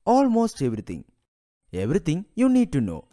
almost everything. Everything you need to know.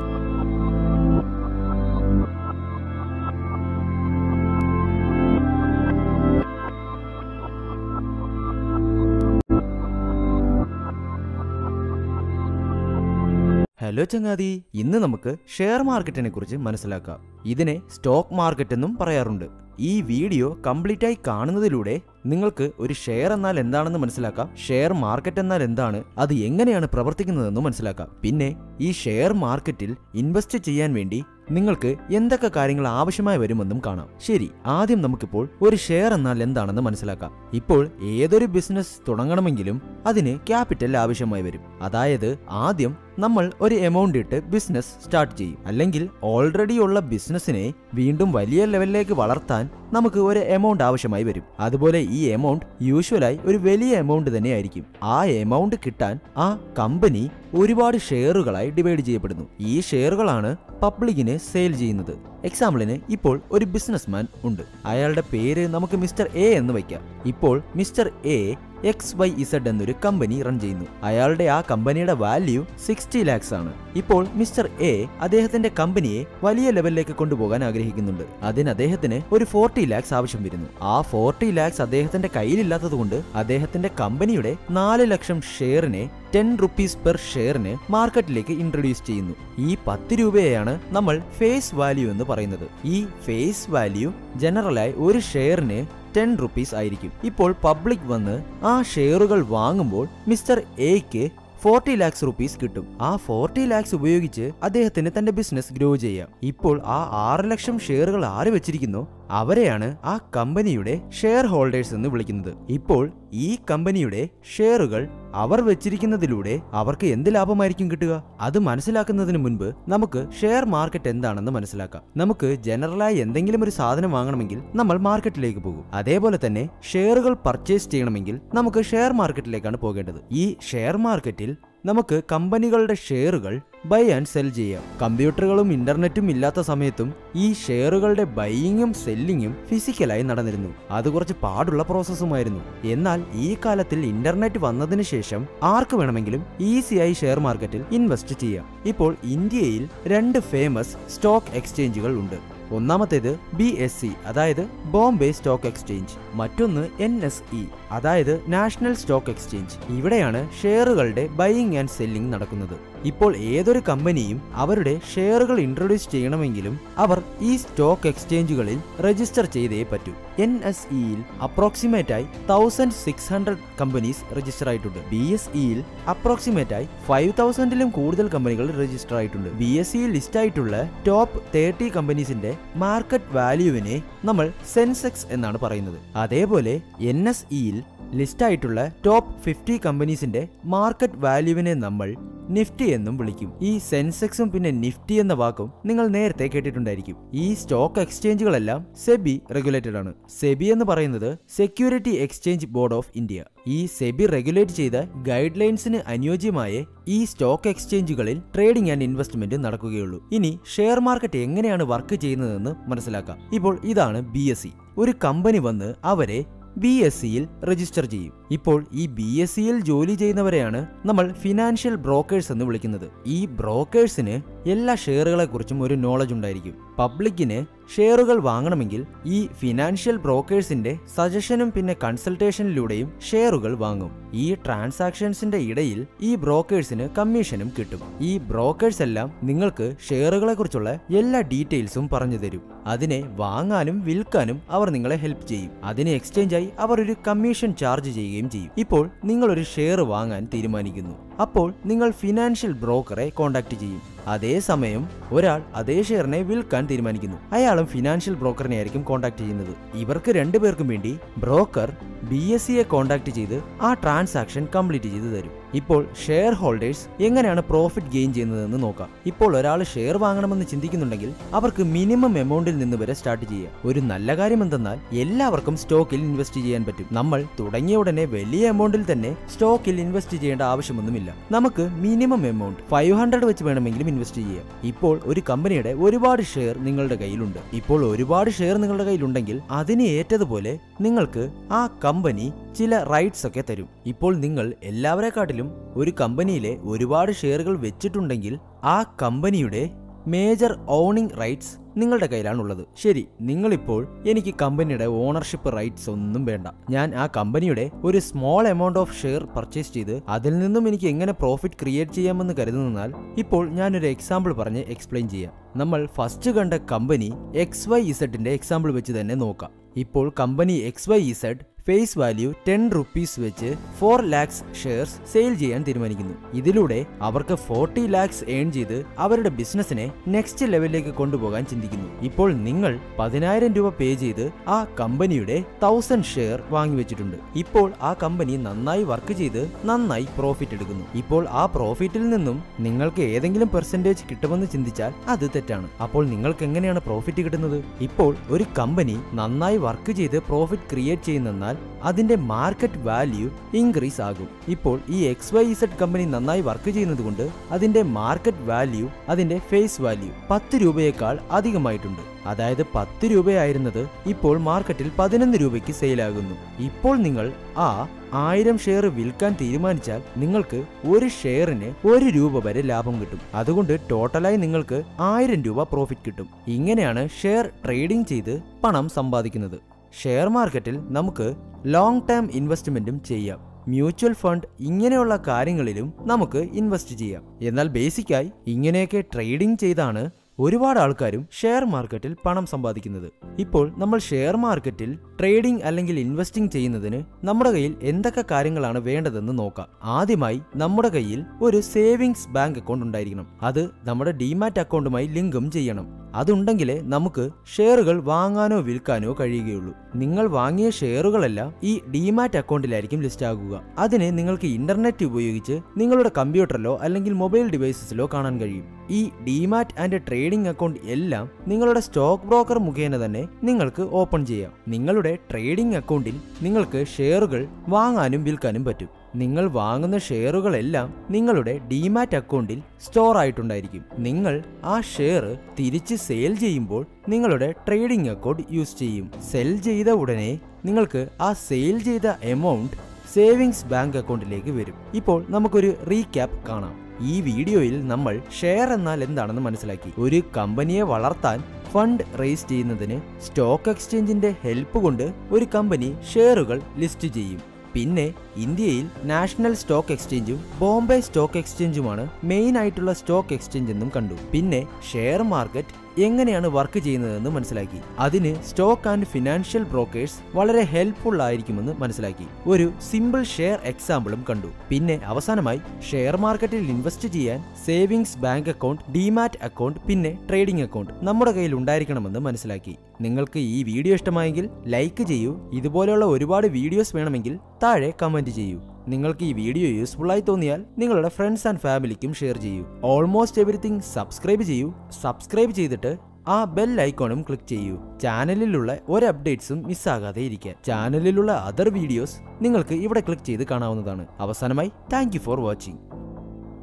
Hello ചങ്ങാതി ഇന്ന് നമുക്ക് ഷെയർ മാർക്കറ്റിനെ കുറിച്ച് മനസ്സിലാക്കാം ഇതിനെ സ്റ്റോക്ക് മാർക്കറ്റ് എന്നും പറയാറുണ്ട് ഈ വീഡിയോ കംപ്ലീറ്റ് ആയി കാണുന്നതിലൂടെ നിങ്ങൾക്ക് ഒരു ഷെയർ എന്നാൽ എന്താണെന്ന് മനസ്സിലാക്കാം ഷെയർ മാർക്കറ്റ് എന്നാൽ എന്താണ് അത് എങ്ങനെയാണ് പ്രവർത്തിക്കുന്നതെന്ന് മനസ്സിലാക്കാം പിന്നെ ഈ ഷെയർ മാർക്കറ്റിൽ ഇൻവെസ്റ്റ് ചെയ്യാൻ വേണ്ടി നിങ്ങൾക്ക് എന്തൊക്കെ കാര്യങ്ങൾ ആവശ്യമായി വരുമെന്നും കാണാം ശരി ആദ്യം നമുക്കിപ്പോൾ ഒരു ഷെയർ എന്നാൽ എന്താണെന്ന് മനസ്സിലാക്കാം ഇപ്പോൾ ഏതൊരു ബിസിനസ് തുടങ്ങണമെങ്കിലും അതിന് ക്യാപിറ്റൽ ആവശ്യമായി വരും അതായത് ആദ്യം നമ്മൾ ഒരു എമൗണ്ട് ഇട്ട് ബിസിനസ് സ്റ്റാർട്ട് ചെയ്യും അല്ലെങ്കിൽ ഓൾറെഡി ഉള്ള ബിസിനസ്സിനെ വീണ്ടും വലിയ ലെവലിലേക്ക് വളർത്താൻ നമുക്ക് ഒരു എമൗണ്ട് ആവശ്യമായി വരും അതുപോലെ ഈ എമൗണ്ട് യൂഷ്വലായി ഒരു വലിയ എമൗണ്ട് തന്നെ ആയിരിക്കും ആ എമൗണ്ട് കിട്ടാൻ ആ കമ്പനി ഒരുപാട് ഷെയറുകളായി ഡിവൈഡ് ചെയ്യപ്പെടുന്നു ഈ ഷെയറുകളാണ് പബ്ലിക്കിന് സെയിൽ ചെയ്യുന്നത് എക്സാമ്പിളിന് ഇപ്പോൾ ഒരു ബിസിനസ്മാൻ ഉണ്ട് അയാളുടെ പേര് നമുക്ക് മിസ്റ്റർ എ എന്ന് വയ്ക്കാം ഇപ്പോൾ mister A X Y Z എന്നൊരു കമ്പനി റൺ ചെയ്യുന്നു അയാളുടെ ആ കമ്പനിയുടെ വാല്യൂ സിക്സ്റ്റി ലാക്സ് ആണ് ഇപ്പോൾ മിസ്റ്റർ എ അദ്ദേഹത്തിന്റെ കമ്പനിയെ വലിയ ലെവലിലേക്ക് കൊണ്ടുപോകാൻ ആഗ്രഹിക്കുന്നുണ്ട് അതിന് അദ്ദേഹത്തിന് ഒരു ഫോർട്ടി ലാക്സ് ആവശ്യം വരുന്നു ആ ഫോർട്ടി ലാക്സ് അദ്ദേഹത്തിന്റെ കയ്യിലില്ലാത്തതുകൊണ്ട് അദ്ദേഹത്തിന്റെ കമ്പനിയുടെ നാല് ലക്ഷം ഷെയറിനെ ടെൻ റുപ്പീസ് പെർ ഷെയറിന് മാർക്കറ്റിലേക്ക് ഇൻട്രൊഡ്യൂസ് ചെയ്യുന്നു ഈ പത്ത് രൂപയെയാണ് നമ്മൾ ഫേസ് വാല്യൂ എന്ന് പറയുന്നത് ഈ ഫേസ് വാല്യൂ ജനറലായി ഒരു ഷെയറിന് ടെൻ റുപ്പീസ് ആയിരിക്കും ഇപ്പോൾ പബ്ലിക് വന്ന് ആ ഷെയറുകൾ വാങ്ങുമ്പോൾ മിസ്റ്റർ എക്ക് ഫോർട്ടി ലാക്സ് റുപ്പീസ് കിട്ടും ആ ഫോർട്ടി ലാക്സ് ഉപയോഗിച്ച് അദ്ദേഹത്തിന് തന്റെ ബിസിനസ് ഗ്രോ ചെയ്യാം ഇപ്പോൾ ആ ആറ് ലക്ഷം ഷെയറുകൾ ആര് വെച്ചിരിക്കുന്നു അവരെയാണ് ആ കമ്പനിയുടെ ഷെയർ ഹോൾഡേഴ്സ് എന്ന് വിളിക്കുന്നത് ഇപ്പോൾ ഈ കമ്പനിയുടെ ഷെയറുകൾ അവർ വെച്ചിരിക്കുന്നതിലൂടെ അവർക്ക് എന്ത് ലാഭമായിരിക്കും കിട്ടുക അത് മനസ്സിലാക്കുന്നതിന് മുൻപ് നമുക്ക് ഷെയർ മാർക്കറ്റ് എന്താണെന്ന് മനസ്സിലാക്കാം നമുക്ക് ജനറലായി എന്തെങ്കിലും ഒരു സാധനം വാങ്ങണമെങ്കിൽ നമ്മൾ മാർക്കറ്റിലേക്ക് പോകും അതേപോലെ തന്നെ ഷെയറുകൾ പർച്ചേസ് ചെയ്യണമെങ്കിൽ നമുക്ക് ഷെയർ മാർക്കറ്റിലേക്കാണ് പോകേണ്ടത് ഈ ഷെയർ മാർക്കറ്റിൽ നമുക്ക് കമ്പനികളുടെ ഷെയറുകൾ ബൈ ആൻഡ് സെൽ ചെയ്യാം കമ്പ്യൂട്ടറുകളും ഇന്റർനെറ്റും ഇല്ലാത്ത സമയത്തും ഈ ഷെയറുകളുടെ ബൈയിങ്ങും സെല്ലിങ്ങും ഫിസിക്കലായി നടന്നിരുന്നു അത് കുറച്ച് പാടുള്ള പ്രോസസ്സുമായിരുന്നു എന്നാൽ ഈ കാലത്തിൽ ഇന്റർനെറ്റ് വന്നതിന് ശേഷം ആർക്ക് വേണമെങ്കിലും ഈസിയായി ഷെയർ മാർക്കറ്റിൽ ഇൻവെസ്റ്റ് ചെയ്യാം ഇപ്പോൾ ഇന്ത്യയിൽ രണ്ട് ഫേമസ് സ്റ്റോക്ക് എക്സ്ചേഞ്ചുകൾ ഉണ്ട് ഒന്നാമത്തേത് ബി എസ് സി അതായത് ബോംബെ സ്റ്റോക്ക് എക്സ്ചേഞ്ച് മറ്റൊന്ന് എൻ എസ് ഇ അതായത് നാഷണൽ സ്റ്റോക്ക് എക്സ്ചേഞ്ച് ഇവിടെയാണ് ഷെയറുകളുടെ ബൈയിങ് ആൻഡ് സെല്ലിംഗ് നടക്കുന്നത് ഇപ്പോൾ ഏതൊരു കമ്പനിയും അവരുടെ ഷെയറുകൾ ഇൻട്രൊഡ്യൂസ് ചെയ്യണമെങ്കിലും അവർ ഈ സ്റ്റോക്ക് എക്സ്ചേഞ്ചുകളിൽ രജിസ്റ്റർ ചെയ്തേ പറ്റൂ എൻ എസ് ഇയിൽ അപ്രോക്സിമേറ്റ് ആയി thousand six hundred companies register ആയിട്ടുണ്ട് ബി എസ് ഇയിൽ അപ്രോക്സിമേറ്റ് ആയി ഫൈവ് തൗസൻഡിലും കൂടുതൽ കമ്പനികൾ രജിസ്റ്റർ ആയിട്ടുണ്ട് ബി എസ് സിയിൽ ലിസ്റ്റ് ആയിട്ടുള്ള ടോപ്പ് തേർട്ടി കമ്പനീസിന്റെ മാർക്കറ്റ് വാല്യൂവിനെ നമ്മൾ സെൻസെക്സ് എന്നാണ് പറയുന്നത് അതേപോലെ എൻ എസ് ഇയിൽ ലിസ്റ്റ് ആയിട്ടുള്ള ടോപ്പ് ഫിഫ്റ്റി കമ്പനീസിന്റെ മാർക്കറ്റ് വാല്യൂവിനെ നമ്മൾ നിഫ്റ്റി എന്നും വിളിക്കും ഈ സെൻസെക്സും പിന്നെ നിഫ്റ്റി എന്ന വാക്കും നിങ്ങൾ നേരത്തെ കേട്ടിട്ടുണ്ടായിരിക്കും ഈ സ്റ്റോക്ക് എക്സ്ചേഞ്ചുകളെല്ലാം സെബി റെഗുലേറ്റഡ് ആണ് സെബി എന്ന് പറയുന്നത് security exchange board of India ഈ സെബി റെഗുലേറ്റ് ചെയ്ത ഗൈഡ് ലൈൻസിന് അനുയോജ്യമായ ഈ സ്റ്റോക്ക് എക്സ്ചേഞ്ചുകളിൽ ട്രേഡിംഗ് ആൻഡ് ഇൻവെസ്റ്റ്മെന്റ് നടക്കുകയുള്ളൂ ഇനി ഷെയർ മാർക്കറ്റ് എങ്ങനെയാണ് വർക്ക് ചെയ്യുന്നതെന്ന് മനസ്സിലാക്കാം ഇപ്പോൾ ഇതാണ് ബി ഒരു കമ്പനി വന്ന് അവരെ ബി എസ് സിയിൽ രജിസ്റ്റർ ചെയ്യും ഇപ്പോൾ ഈ ബി എസ് സിയിൽ ജോലി ചെയ്യുന്നവരെയാണ് നമ്മൾ ഫിനാൻഷ്യൽ ബ്രോക്കേഴ്സ് എന്ന് വിളിക്കുന്നത് ഈ ബ്രോക്കേഴ്സിന് എല്ലാ ഷെയറുകളെ കുറിച്ചും ഒരു നോളജ് ഉണ്ടായിരിക്കും പബ്ലിക്കിന് ഷെയറുകൾ വാങ്ങണമെങ്കിൽ ഈ ഫിനാൻഷ്യൽ ബ്രോക്കേഴ്സിന്റെ സജഷനും പിന്നെ കൺസൾട്ടേഷനിലൂടെയും ഷെയറുകൾ വാങ്ങും ഈ ട്രാൻസാക്ഷൻസിന്റെ ഇടയിൽ ഈ ബ്രോക്കേഴ്സിന് കമ്മീഷനും കിട്ടും ഈ ബ്രോക്കേഴ്സ് എല്ലാം നിങ്ങൾക്ക് ഷെയറുകളെ കുറിച്ചുള്ള എല്ലാ ഡീറ്റെയിൽസും പറഞ്ഞു തരും അതിനെ വാങ്ങാനും വിൽക്കാനും അവർ നിങ്ങളെ ഹെൽപ്പ് ചെയ്യും അതിന് എക്സ്ചേഞ്ചായി അവർ ഒരു കമ്മീഷൻ ചാർജ് ചെയ്യുകയും ചെയ്യും ഇപ്പോൾ നിങ്ങൾ ഒരു ഷെയർ വാങ്ങാൻ തീരുമാനിക്കുന്നു അപ്പോൾ നിങ്ങൾ ഫിനാൻഷ്യൽ ബ്രോക്കറെ കോൺടാക്ട് ചെയ്യും അതേസമയം ഒരാൾ അതേ ഷെയറിനെ വിൽക്കാൻ തീരുമാനിക്കുന്നു അയാളും ഫിനാൻഷ്യൽ ബ്രോക്കറിനെ ആയിരിക്കും കോൺടാക്ട് ചെയ്യുന്നത് ഇവർക്ക് രണ്ടുപേർക്കും വേണ്ടി ബ്രോക്കർ ബി എസ് സിയെ കോൺടാക്ട് ചെയ്ത് ആ ട്രാൻസാക്ഷൻ കംപ്ലീറ്റ് ചെയ്ത് തരും ഇപ്പോൾ ഷെയർ ഹോൾഡേഴ്സ് എങ്ങനെയാണ് പ്രോഫിറ്റ് ഗെയിൻ ചെയ്യുന്നതെന്ന് നോക്കാം ഇപ്പോൾ ഒരാൾ ഷെയർ വാങ്ങണമെന്ന് ചിന്തിക്കുന്നുണ്ടെങ്കിൽ അവർക്ക് മിനിമം എമൗണ്ടിൽ നിന്ന് വരെ സ്റ്റാർട്ട് ചെയ്യാം ഒരു നല്ല കാര്യം എന്തെന്നാൽ എല്ലാവർക്കും സ്റ്റോക്കിൽ ഇൻവെസ്റ്റ് ചെയ്യാൻ പറ്റും നമ്മൾ തുടങ്ങിയ ഉടനെ വലിയ എമൗണ്ടിൽ തന്നെ സ്റ്റോക്കിൽ ഇൻവെസ്റ്റ് ചെയ്യേണ്ട ആവശ്യമൊന്നുമില്ല നമുക്ക് മിനിമം എമൗണ്ട് ഫൈവ് ഹൺഡ്രഡ് വെച്ച് വേണമെങ്കിലും ഇൻവെസ്റ്റ് ചെയ്യാം ഇപ്പോൾ ഒരു കമ്പനിയുടെ ഒരുപാട് ഷെയർ നിങ്ങളുടെ കയ്യിലുണ്ട് ഇപ്പോൾ ഒരുപാട് ഷെയർ നിങ്ങളുടെ കയ്യിലുണ്ടെങ്കിൽ അതിന് ഏറ്റതുപോലെ നിങ്ങൾക്ക് ആ കമ്പനി ചില റൈറ്റ്സ് ഒക്കെ തരും ഇപ്പോൾ നിങ്ങൾ എല്ലാവരെക്കാട്ടിലും ഒരു കമ്പനിയിലെ ഒരുപാട് ഷെയറുകൾ വെച്ചിട്ടുണ്ടെങ്കിൽ ആ കമ്പനിയുടെ മേജർ ഓണിംഗ് റൈറ്റ്സ് നിങ്ങളുടെ കയ്യിലാണുള്ളത് ശരി നിങ്ങളിപ്പോൾ എനിക്ക് കമ്പനിയുടെ ഓണർഷിപ്പ് റൈറ്റ്സ് ഒന്നും വേണ്ട ഞാൻ ആ കമ്പനിയുടെ ഒരു small amount of share purchase ചെയ്ത് അതിൽ നിന്നും എനിക്ക് എങ്ങനെ പ്രോഫിറ്റ് ക്രിയേറ്റ് ചെയ്യാമെന്ന് കരുതുന്നാൽ ഇപ്പോൾ ഞാനൊരു എക്സാമ്പിൾ പറഞ്ഞ് എക്സ്പ്ലെയിൻ ചെയ്യാം നമ്മൾ ഫസ്റ്റ് കണ്ട കമ്പനി എക്സ് വൈ ഇസഡിന്റെ എക്സാമ്പിൾ വെച്ച് തന്നെ നോക്കാം ഇപ്പോൾ company X Y Z face value ten rupees വെച്ച് ഫോർ ലാക്സ് ഷെയർസ് സെയിൽ ചെയ്യാൻ തീരുമാനിക്കുന്നു ഇതിലൂടെ അവർക്ക് ഫോർട്ടി ലാക്സ് ഏൺ ചെയ്ത് അവരുടെ ബിസിനസ്സിനെ നെക്സ്റ്റ് ലെവലിലേക്ക് കൊണ്ടുപോകാൻ ചിന്തിക്കുന്നു ഇപ്പോൾ നിങ്ങൾ പതിനായിരം രൂപ പേ ചെയ്ത് ആ കമ്പനിയുടെ തൗസൻഡ് ഷെയർ വാങ്ങിവെച്ചിട്ടുണ്ട് ഇപ്പോൾ ആ കമ്പനി നന്നായി വർക്ക് ചെയ്ത് നന്നായി പ്രോഫിറ്റ് എടുക്കുന്നു ഇപ്പോൾ ആ പ്രോഫിറ്റിൽ നിന്നും നിങ്ങൾക്ക് ഏതെങ്കിലും പെർസെൻറ്റേജ് കിട്ടുമെന്ന് ചിന്തിച്ചാൽ അത് തെറ്റാണ് അപ്പോൾ നിങ്ങൾക്ക് എങ്ങനെയാണ് പ്രോഫിറ്റ് കിട്ടുന്നത് ഇപ്പോൾ ഒരു കമ്പനി നന്നായി വർക്ക് ചെയ്ത് പ്രോഫിറ്റ് ക്രിയേറ്റ് ചെയ്യുന്നെന്നാൽ അതിന്റെ മാർക്കറ്റ് വാല്യൂ ഇൻക്രീസ് ആകും ഇപ്പോൾ ഈ എക്സ് വൈ ഇസഡ് കമ്പനി നന്നായി വർക്ക് ചെയ്യുന്നത് കൊണ്ട് അതിന്റെ മാർക്കറ്റ് വാല്യൂ അതിന്റെ ഫേസ് വാല്യൂ പത്ത് രൂപയേക്കാൾ അധികമായിട്ടുണ്ട് അതായത് പത്ത് രൂപയായിരുന്നത് ഇപ്പോൾ മാർക്കറ്റിൽ പതിനൊന്ന് രൂപയ്ക്ക് സെയിലാകുന്നു ഇപ്പോൾ നിങ്ങൾ ആ ആയിരം ഷെയർ വിൽക്കാൻ തീരുമാനിച്ചാൽ നിങ്ങൾക്ക് ഒരു ഷെയറിന് ഒരു രൂപ വരെ ലാഭം കിട്ടും അതുകൊണ്ട് ടോട്ടലായി നിങ്ങൾക്ക് ആയിരം രൂപ പ്രോഫിറ്റ് കിട്ടും ഇങ്ങനെയാണ് ഷെയർ ട്രേഡിംഗ് ചെയ്ത് പണം സമ്പാദിക്കുന്നത് ഷെയർ മാർക്കറ്റിൽ നമുക്ക് ലോങ് ടേം ഇൻവെസ്റ്റ്മെന്റും ചെയ്യാം മ്യൂച്വൽ ഫണ്ട് ഇങ്ങനെയുള്ള കാര്യങ്ങളിലും നമുക്ക് ഇൻവെസ്റ്റ് ചെയ്യാം എന്നാൽ ബേസിക്കായി ഇങ്ങനെയൊക്കെ ട്രേഡിംഗ് ചെയ്താണ് ഒരുപാട് ആൾക്കാരും ഷെയർ മാർക്കറ്റിൽ പണം സമ്പാദിക്കുന്നത് ഇപ്പോൾ നമ്മൾ ഷെയർ മാർക്കറ്റിൽ ട്രേഡിംഗ് അല്ലെങ്കിൽ ഇൻവെസ്റ്റിംഗ് ചെയ്യുന്നതിന് നമ്മുടെ കയ്യിൽ എന്തൊക്കെ കാര്യങ്ങളാണ് വേണ്ടതെന്ന് നോക്കാം ആദ്യമായി നമ്മുടെ കയ്യിൽ ഒരു സേവിങ്സ് ബാങ്ക് അക്കൗണ്ട് ഉണ്ടായിരിക്കണം അത് നമ്മുടെ ഡിമാറ്റ് അക്കൗണ്ടുമായി ലിങ്കും ചെയ്യണം അതുണ്ടെങ്കിലേ നമുക്ക് ഷെയറുകൾ വാങ്ങാനോ വിൽക്കാനോ കഴിയുകയുള്ളൂ നിങ്ങൾ വാങ്ങിയ ഷെയറുകളെല്ലാം ഈ ഡിമാറ്റ് അക്കൗണ്ടിലായിരിക്കും ലിസ്റ്റ് ആകുക അതിന് നിങ്ങൾക്ക് ഇന്റർനെറ്റ് ഉപയോഗിച്ച് നിങ്ങളുടെ കമ്പ്യൂട്ടറിലോ അല്ലെങ്കിൽ മൊബൈൽ ഡിവൈസസിലോ കാണാൻ കഴിയും ഈ ഡിമാറ്റ് ആൻഡ് ട്രേഡിംഗ് അക്കൗണ്ട് എല്ലാം നിങ്ങളുടെ സ്റ്റോക്ക് ബ്രോക്കർ മുഖേന തന്നെ നിങ്ങൾക്ക് ഓപ്പൺ ചെയ്യാം നിങ്ങളുടെ ട്രേഡിംഗ് അക്കൗണ്ടിൽ നിങ്ങൾക്ക് ഷെയറുകൾ വാങ്ങാനും വിൽക്കാനും പറ്റും നിങ്ങൾ വാങ്ങുന്ന ഷെയറുകളെല്ലാം നിങ്ങളുടെ ഡിമാറ്റ് അക്കൗണ്ടിൽ സ്റ്റോർ ആയിട്ടുണ്ടായിരിക്കും നിങ്ങൾ ആ ഷെയർ തിരിച്ച് സെയിൽ ചെയ്യുമ്പോൾ നിങ്ങളുടെ ട്രേഡിംഗ് അക്കൗണ്ട് യൂസ് ചെയ്യും സെൽ ചെയ്ത ഉടനെ നിങ്ങൾക്ക് ആ സെയിൽ ചെയ്ത എമൗണ്ട് സേവിങ്സ് ബാങ്ക് അക്കൗണ്ടിലേക്ക് വരും ഇപ്പോൾ നമുക്കൊരു റീക്യാപ്പ് കാണാം ഈ വീഡിയോയിൽ നമ്മൾ ഷെയർ എന്നാൽ എന്താണെന്ന് മനസ്സിലാക്കി ഒരു കമ്പനിയെ വളർത്താൻ ഫണ്ട് റേസ് ചെയ്യുന്നതിന് സ്റ്റോക്ക് എക്സ്ചേഞ്ചിന്റെ ഹെൽപ്പ് കൊണ്ട് ഒരു കമ്പനി ഷെയറുകൾ ലിസ്റ്റ് ചെയ്യും പിന്നെ ഇന്ത്യയിൽ നാഷണൽ സ്റ്റോക്ക് എക്സ്ചേഞ്ചും ബോംബെ സ്റ്റോക്ക് എക്സ്ചേഞ്ചുമാണ് മെയിൻ ആയിട്ടുള്ള സ്റ്റോക്ക് എക്സ്ചേഞ്ച് എന്നും കണ്ടു പിന്നെ ഷെയർ മാർക്കറ്റ് എങ്ങനെയാണ് വർക്ക് ചെയ്യുന്നതെന്ന് മനസ്സിലാക്കി അതിന് സ്റ്റോക്ക് ആൻഡ് ഫിനാൻഷ്യൽ ബ്രോക്കേഴ്സ് വളരെ ഹെൽപ്ഫുൾ ആയിരിക്കുമെന്ന് മനസ്സിലാക്കി ഒരു സിമ്പിൾ ഷെയർ എക്സാമ്പിളും കണ്ടു പിന്നെ അവസാനമായി ഷെയർ മാർക്കറ്റിൽ ഇൻവെസ്റ്റ് ചെയ്യാൻ savings bank account demat account പിന്നെ ട്രേഡിംഗ് അക്കൗണ്ട് നമ്മുടെ കയ്യിൽ ഉണ്ടായിരിക്കണമെന്ന് മനസ്സിലാക്കി നിങ്ങൾക്ക് ഈ വീഡിയോ ഇഷ്ടമായെങ്കിൽ ലൈക്ക് ചെയ്യൂ ഇതുപോലെയുള്ള ഒരുപാട് വീഡിയോസ് വേണമെങ്കിൽ താഴെ കമന്റ് ചെയ്യൂ നിങ്ങൾക്ക് ഈ വീഡിയോ യൂസ്ഫുൾ ആയി തോന്നിയാൽ നിങ്ങളുടെ ഫ്രണ്ട്സ് ആൻഡ് ഫാമിലിക്കും ഷെയർ ചെയ്യൂ ഓൾമോസ്റ്റ് എവറിത്തിങ് സബ്സ്ക്രൈബ് ചെയ്യൂ സബ്സ്ക്രൈബ് ചെയ്തിട്ട് ആ ബെൽ ഐക്കോണും ക്ലിക്ക് ചെയ്യൂ ചാനലിലുള്ള ഒരു അപ്ഡേറ്റ്സും മിസ്സാകാതെ ഇരിക്കാൻ ചാനലിലുള്ള അതർ വീഡിയോസ് നിങ്ങൾക്ക് ഇവിടെ ക്ലിക്ക് ചെയ്ത് കാണാവുന്നതാണ് അവസാനമായി താങ്ക് ഫോർ വാച്ചിങ്